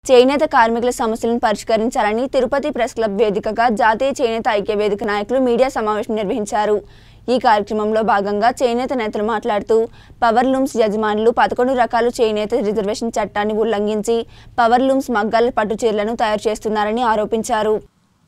చేనేత కార్మికుల సమస్యలను పరిష్కరించాలని తిరుపతి ప్రెస్ క్లబ్ వేదికగా జాతీయ చేనేత ఐక్య వేదిక నాయకులు మీడియా సమావేశం నిర్వహించారు ఈ కార్యక్రమంలో భాగంగా చేనేత నేతలు మాట్లాడుతూ పవర్ లూమ్స్ యజమానులు పదకొండు రకాల చేనేత రిజర్వేషన్ చట్టాన్ని ఉల్లంఘించి పవర్ లూమ్స్ మగ్గాల పట్టు చీరలను తయారు చేస్తున్నారని ఆరోపించారు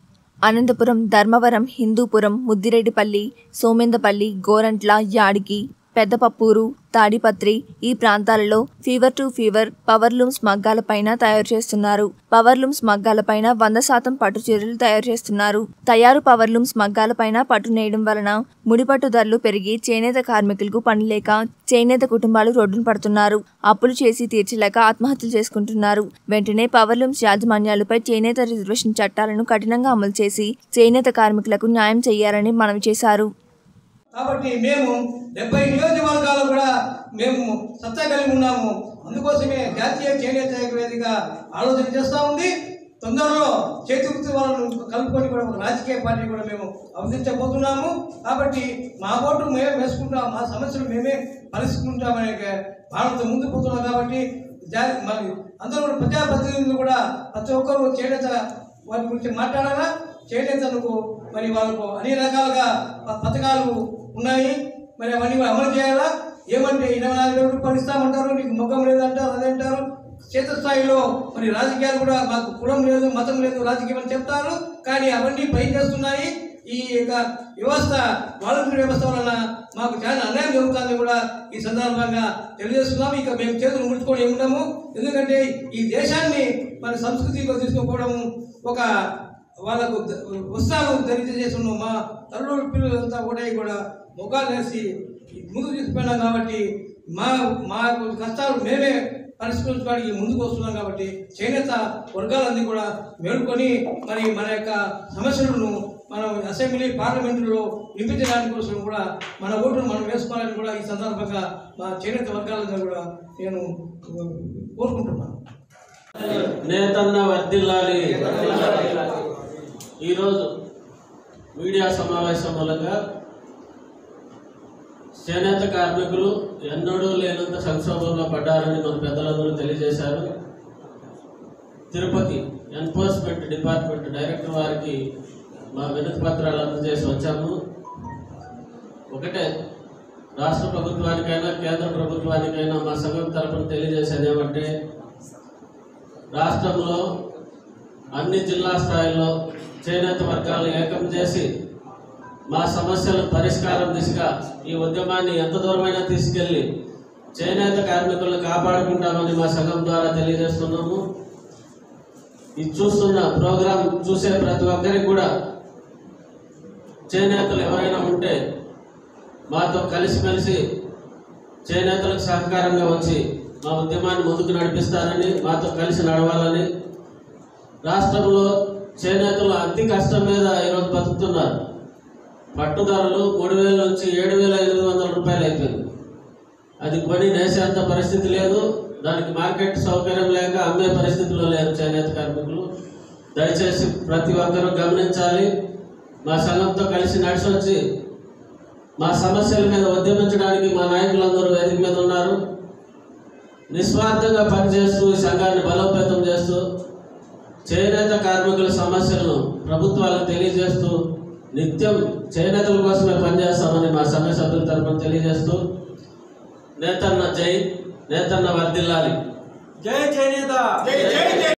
అనంతపురం ధర్మవరం హిందూపురం ముద్దిరెడ్డిపల్లి సోమెందపల్లి గోరంట్ల యాడికి పెద్దపప్పూరు తాడిపత్రి ఈ ప్రాంతాలలో fever to fever power looms మగ్గాలపైన తయారు చేస్తున్నారు పవర్ లూమ్స్ మగ్గాలపైన వంద శాతం పట్టు చీరలు తయారు చేస్తున్నారు తయారు పవర్ లూమ్స్ మగ్గాలపైన పట్టు నేయడం వలన ముడిపట్టు ధరలు పెరిగి చేనేత కార్మికులకు పని లేక చేనేత కుటుంబాలు రోడ్డున పడుతున్నారు అప్పులు చేసి తీర్చలేక ఆత్మహత్యలు చేసుకుంటున్నారు వెంటనే పవర్ లూమ్స్ యాజమాన్యాలపై చేనేత రిజర్వేషన్ చట్టాలను కఠినంగా అమలు చేసి చేనేత కార్మికులకు న్యాయం చేయాలని మనవి చేశారు కాబట్టి మేము డెబ్బై నియోజకవర్గాలు కూడా మేము సత్తా కలిగి ఉన్నాము అందుకోసమే జాతీయ చేనేత వేదిక ఆలోచన చేస్తూ ఉంది తొందరలో చేతి వృత్తి వాళ్ళను కలుపుకొని కూడా ఒక రాజకీయ పార్టీ కూడా మేము అవతరించబోతున్నాము కాబట్టి మా ఓటు మేమే వేసుకుంటాం మా సమస్యలు మేమే పరిష్కరించుకుంటామనే భావనతో ముందుకు పోతున్నాం కాబట్టి జా మరి అందరూ కూడా ప్రజాప్రతినిధులు కూడా ప్రతి ఒక్కరూ చేనేత వారి గురించి మాట్లాడాలా చేనేతలకు మరి వాళ్ళకు అన్ని రకాలుగా ప- పథకాలు ఉన్నాయి మరి అవన్నీ కూడా అమలు చేయాలా ఏమంటే ఇరవై నాలుగు వేల రూపాయలు ఇస్తామంటారు నీకు ముఖం లేదంటారు అదంటారు క్షేత్రస్థాయిలో మరి రాజకీయాలు కూడా మాకు కులం లేదు మతం లేదు రాజకీయం అని చెప్తారు కానీ అవన్నీ పని చేస్తున్నాయి ఈ యొక్క వ్యవస్థ వాలంటీర్ వ్యవస్థ వలన మాకు చాలా అన్యాయం జరుగుతుందని కూడా ఈ సందర్భంగా తెలియజేస్తున్నాము ఇక మేము చేతులు ముడుచుకొని ఏమున్నాము ఎందుకంటే ఈ దేశాన్ని మన సంస్కృతిలో తీసుకోకపోవడం ఒక వాళ్ళకు ద- వస్త్రాలు ధరించి చేస్తున్నాం మా తల్లుడు పిల్లలంతా కూడా కూడా ముఖాలు వేసి ముందుకు తీసుకుపోయినాం కాబట్టి మా మా కష్టాలు మేమే పరిష్కరించుకోవడానికి ముందుకు వస్తున్నాం కాబట్టి చేనేత వర్గాలన్నీ కూడా మేల్కొని మరి మన యొక్క సమస్యలను మనం అసెంబ్లీ పార్లమెంటులో వినిపించడానికి కోసం కూడా మన ఓటును మనం వేసుకోవాలని కూడా ఈ సందర్భంగా మా చేనేత వర్గాలందరూ కూడా నేను ఆ, కోరుకుంటున్నాను నేతన్న వర్దిల్లాలి ఈరోజు మీడియా సమావేశం మూలంగా చేనేత కార్మికులు ఎన్నడూ లేనంత సంక్షోభంలో పడ్డారని మన పెద్దలందరూ తెలియజేశారు తిరుపతి ఎన్ఫోర్స్మెంట్ డిపార్ట్మెంట్ డైరెక్టర్ వారికి మా వినతి పత్రాలు అందజేసి వచ్చాము ఒకటే రాష్ట్ర ప్రభుత్వానికైనా కేంద్ర ప్రభుత్వానికైనా మా సంఘం తరపున తెలియజేసేది ఏమంటే రాష్ట్రంలో అన్ని జిల్లా స్థాయిల్లో చేనేత వర్గాలను ఏకం చేసి మా సమస్యల పరిష్కారం దిశగా ఈ ఉద్యమాన్ని ఎంత దూరమైనా తీసుకెళ్లి చేనేత కార్మికులను కాపాడుకుంటామని మా సంఘం ద్వారా తెలియజేస్తున్నాము ఇది చూస్తున్న ప్రోగ్రాం చూసే ప్రతి ఒక్కరికి కూడా చేనేతలు ఎవరైనా ఉంటే మాతో కలిసిమెలిసి చేనేతలకు సహకారంగా వచ్చి మా ఉద్యమాన్ని ముందుకు నడిపిస్తారని మాతో కలిసి నడవాలని రాష్ట్రంలో చేనేతలు అతి కష్టం మీద ఈరోజు బతుకుతున్నారు పట్టుదలలు మూడు వేల నుంచి ఏడు వేల ఎనిమిది వందల రూపాయలు అయిపోయింది అది కొని నేసేంత పరిస్థితి లేదు దానికి మార్కెట్ సౌకర్యం లేక అమ్మే పరిస్థితిలో లేరు చేనేత కార్మికులు దయచేసి ప్రతి ఒక్కరూ గమనించాలి మా సంఘంతో కలిసి నడిచి వచ్చి మా సమస్యల మీద ఉద్యమించడానికి మా నాయకులందరూ వేదిక మీద ఉన్నారు నిస్వార్థంగా పనిచేస్తూ ఈ సంఘాన్ని బలోపేతం చేస్తూ చేనేత కార్మికుల సమస్యలను ప్రభుత్వాలకు తెలియజేస్తూ నిత్యం చేనేతల కోసమే పనిచేస్తామని మా సంఘ సభ్యుల తరపున తెలియజేస్తూ నేతన్న జై నేతన్న వర్దిల్లాలి జై చేనేత